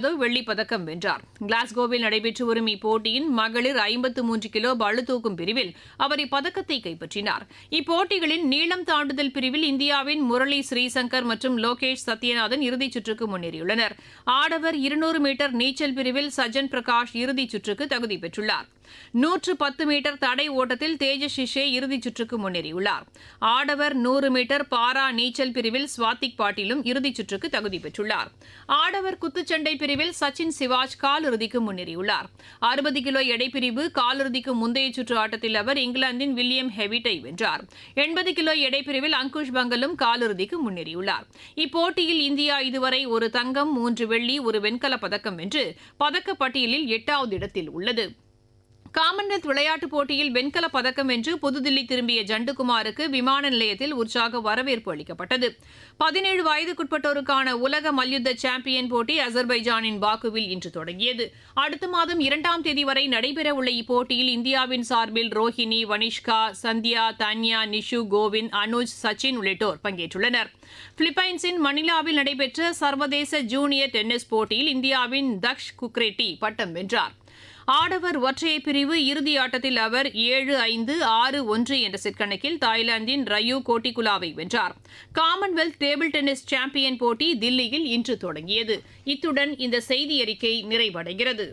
யாஸ்லவ் வெள்ளிப் பதக்கம் வென்றார் கிளாஸ்கோவில் நடைபெற்று வரும் இப்போட்டியின் மகளிர் ஐம்பத்து மூன்று கிலோ பளுதூக்கும் பிரிவில் அவர் இப்பதக்கத்தை கைப்பற்றினார் இப்போட்டிகளின் நீளம் தாண்டுதல் பிரிவில் இந்தியாவின் முரளி ஸ்ரீசங்கர் மற்றும் லோகேஷ் சத்யநாதன் இறுதிச் சுற்றுக்கு முன்னேறியுள்ளனர் ஆடவர் இருநூறு மீட்டர் நீச்சல் பிரிவில் சஜன் பிரகாஷ் இறுதிச் சுற்றுக்கு தகுதி பெற்றுள்ளார் நூற்று பத்து மீட்டர் தடை ஓட்டத்தில் தேஜஸ் ஷிஷே இறுதிச் சுற்றுக்கு முன்னேறியுள்ளார் ஆடவர் நூறு மீட்டர் பாரா நீச்சல் பிரிவில் ஸ்வாத்திக் பாட்டிலும் இறுதிச் சுற்றுக்கு தகுதி பெற்றுள்ளார் ஆடவர் குத்துச்சண்டை பிரிவில் சச்சின் சிவாஜ் காலிறுதிக்கு முன்னேறியுள்ளார் அறுபது கிலோ எடைப்பிரிவு காலிறுதிக்கு முந்தைய சுற்று ஆட்டத்தில் அவர் இங்கிலாந்தின் வில்லியம் ஹெவிட்டை வென்றார் எண்பது கிலோ எடைப்பிரிவில் அங்குஷ் பங்கலும் காலிறுதிக்கு முன்னேறியுள்ளார் இப்போட்டியில் இந்தியா இதுவரை ஒரு தங்கம் மூன்று வெள்ளி ஒரு வெண்கலப் பதக்கம் வென்று பதக்கப்பட்டியலில் எட்டாவது இடத்தில் உள்ளது காமன்வெல்த் விளையாட்டுப் போட்டியில் வெண்கலப் பதக்கம் வென்று புதுதில்லி திரும்பிய ஜண்டுகுமாருக்கு விமான நிலையத்தில் உற்சாக வரவேற்பு அளிக்கப்பட்டது பதினேழு வயதுக்குட்பட்டோருக்கான உலக மல்யுத்த சாம்பியன் போட்டி அசர்பைஜானின் பாக்குவில் இன்று தொடங்கியது அடுத்த மாதம் இரண்டாம் தேதி வரை நடைபெறவுள்ள இப்போட்டியில் இந்தியாவின் சார்பில் ரோஹிணி வனிஷ்கா சந்தியா தன்யா நிஷு கோவிந்த் அனுஜ் சச்சின் உள்ளிட்டோர் பங்கேற்றுள்ளனர் பிலிப்பைன்ஸின் மணிலாவில் நடைபெற்ற சர்வதேச ஜூனியர் டென்னிஸ் போட்டியில் இந்தியாவின் தக்ஷ் குக்ரெட்டி பட்டம் வென்றார் ஆடவர் ஒற்றையர் பிரிவு இறுதி ஆட்டத்தில் அவர் ஏழு ஐந்து ஆறு ஒன்று என்ற செட் கணக்கில் தாய்லாந்தின் ரயு கோட்டிகுலாவை வென்றார் காமன்வெல்த் டேபிள் டென்னிஸ் சாம்பியன் போட்டி தில்லியில் இன்று தொடங்கியது இத்துடன் இந்த செய்தி அறிக்கை நிறைவடைகிறது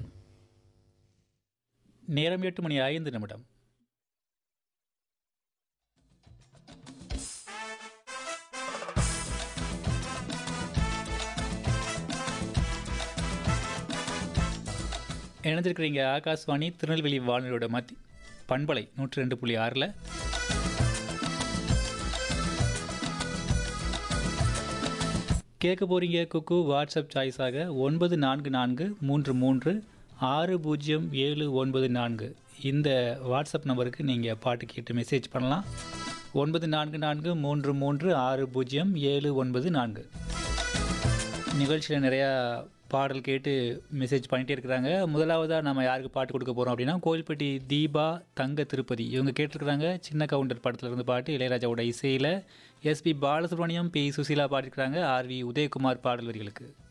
நேரம் எட்டு மணி ஐந்து நிமிடம் இணைஞ்சிருக்கிறீங்க ஆகாஷ்வாணி திருநெல்வேலி வானொலியோட மத்தி பண்பலை நூற்றி ரெண்டு புள்ளி ஆறில் கேட்க போகிறீங்க குக்கு வாட்ஸ்அப் சாய்ஸாக ஒன்பது நான்கு நான்கு மூன்று மூன்று ஆறு பூஜ்ஜியம் ஏழு ஒன்பது நான்கு இந்த வாட்ஸ்அப் நம்பருக்கு நீங்கள் பாட்டு கேட்டு மெசேஜ் பண்ணலாம் ஒன்பது நான்கு நான்கு மூன்று மூன்று ஆறு பூஜ்ஜியம் ஏழு ஒன்பது நான்கு நிகழ்ச்சியில் நிறையா பாடல் கேட்டு மெசேஜ் பண்ணிகிட்டே இருக்கிறாங்க முதலாவதாக நம்ம யாருக்கு பாட்டு கொடுக்க போகிறோம் அப்படின்னா கோயில்பட்டி தீபா தங்க திருப்பதி இவங்க கேட்டிருக்கிறாங்க சின்ன கவுண்டர் படத்தில் இருந்து பாட்டு இளையராஜாவோட இசையில் எஸ்பி பாலசுப்ரமணியம் பி சுசீலா பாடிருக்கிறாங்க ஆர்வி உதயகுமார் பாடல் வரிகளுக்கு